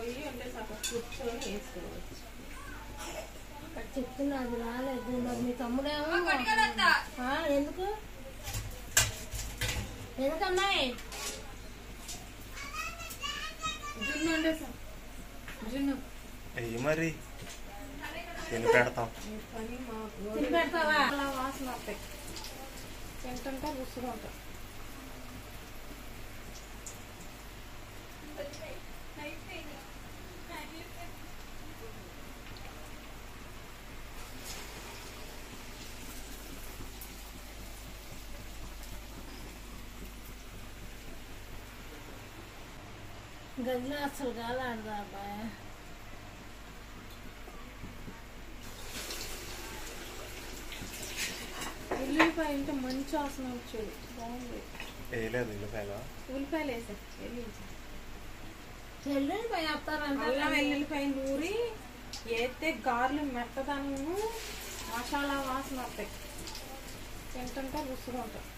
పోయి అంటే అక్కడ కూర్చొని వేసుకోవచ్చు అక్కడ చెప్తున్నా అది రాలేదు మరి మీ తమ్ముడేమో ఆ, ఎందుకు ఎందుకన్నాయి జున్ను అంటే సార్ జున్ను అయ్యి మరి తిని పెడతాం మీ పని మాకు తిని పెడతావా అలా వాసన వస్తాయి తింటుంటే రుచిగా ఉంటాయి గదిలో అసలు గాలి ఆడదా అబ్బాయి ఉల్లిపాయ అంటే మంచి వాసన వచ్చేది బాగుంది వేయలేదు ఉల్లిపాయలు ఉల్లిపాయలు వేసాం వెల్లుల్లి చెల్లి పై వస్తారంట అల్లం వెల్లుల్లిపాయ నూరి వేస్తే గారెలు మెత్తదనము మసాలా వాసన వస్తాయి తింటుంటే రుచిగా ఉంటాయి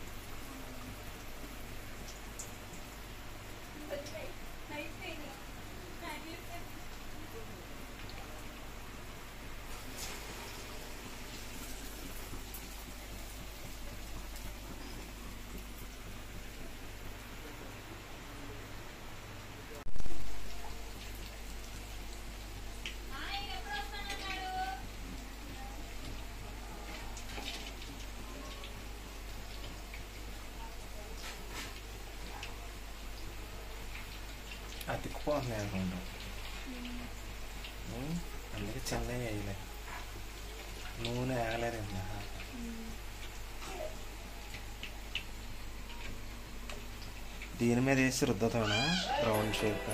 అతికిపోతున్నాయి అనుకుంటాం ఉం? అందుకే చిన్నవి వేయలే నూనె వేయలేదు ఇంకా దీని మీద వేసి రుద్దతానా రౌండ్ షేప్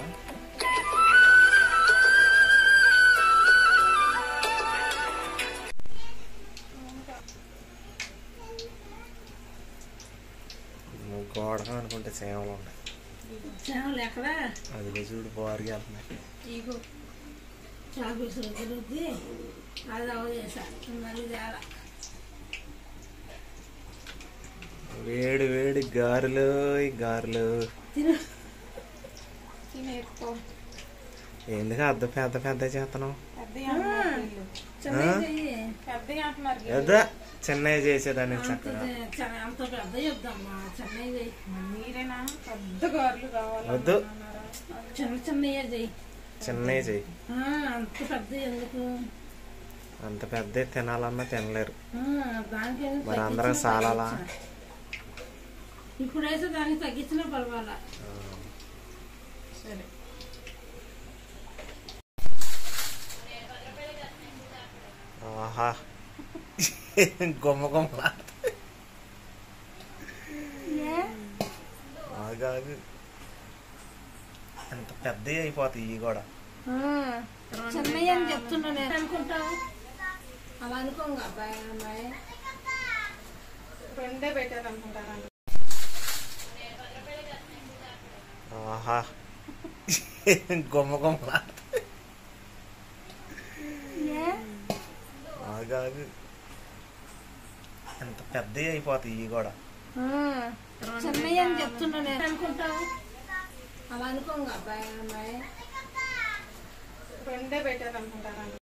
గోడగా అనుకుంటే సేవలు ఉన్నాయి చేమలు ఎక్కడ అదిలో చూడు బారుగా వెళ్తున్నాయి ఇగో చాపీసులు తిరుగుద్ది అది అవ చేసా మళ్ళీ తేడా వేడి వేడి గారెలు ఈ గారెలు తిను తినేసుకో ఎందుకు అద్ద పెద్ద పెద్ద చేస్తున్నావు పెద్దగా అంటున్నారు వీళ్ళు. చిన్నవి చెయ్యి పెద్దగా అంటున్నారు వీళ్ళు. ఏదో చిన్నవి చేసేదాన్ని చక్కగా అంత అంత పెద్ద చెప్దామ్మా చిన్నవి చెయ్యి మీరేనా పెద్ద గారెలు కావాలి వద్దు. చిన్న చిన్నయ్యే చెయ్యి చిన్నవి చెయ్యి ఆ, అంత పెద్ద ఎందుకు అంత పెద్ద తినాలన్నా తినలేరు ఆ, దానికి ఎందుకు మరి అందరూ తగ్గించినా సాలాలా? పర్వాలా. ఇప్పుడైతే దానికి తగ్గించినా పర్వాలా సరే ఆహా గుమ్మ గుమ్మ ఆగాగు అంత పెద్దవి అయిపోతాయి ఇవి కూడా చిన్నయ్య అని చెప్తున్నా నేను అనుకుంటా అలా అనుకోంగా అబ్బాయి అమ్మాయి రెండే పెట్టారు అనుకుంటారా ఆహా గుమ్మ గుమ్మ ఆగాగు అంత పెద్దవి అయిపోతాయి ఇవి కూడా చిన్నయ్య అని చెప్తున్నా నేను అనుకుంటా అలా అనుకోంగా అబ్బాయి అమ్మాయి రెండే పెట్టారు అనుకుంటారా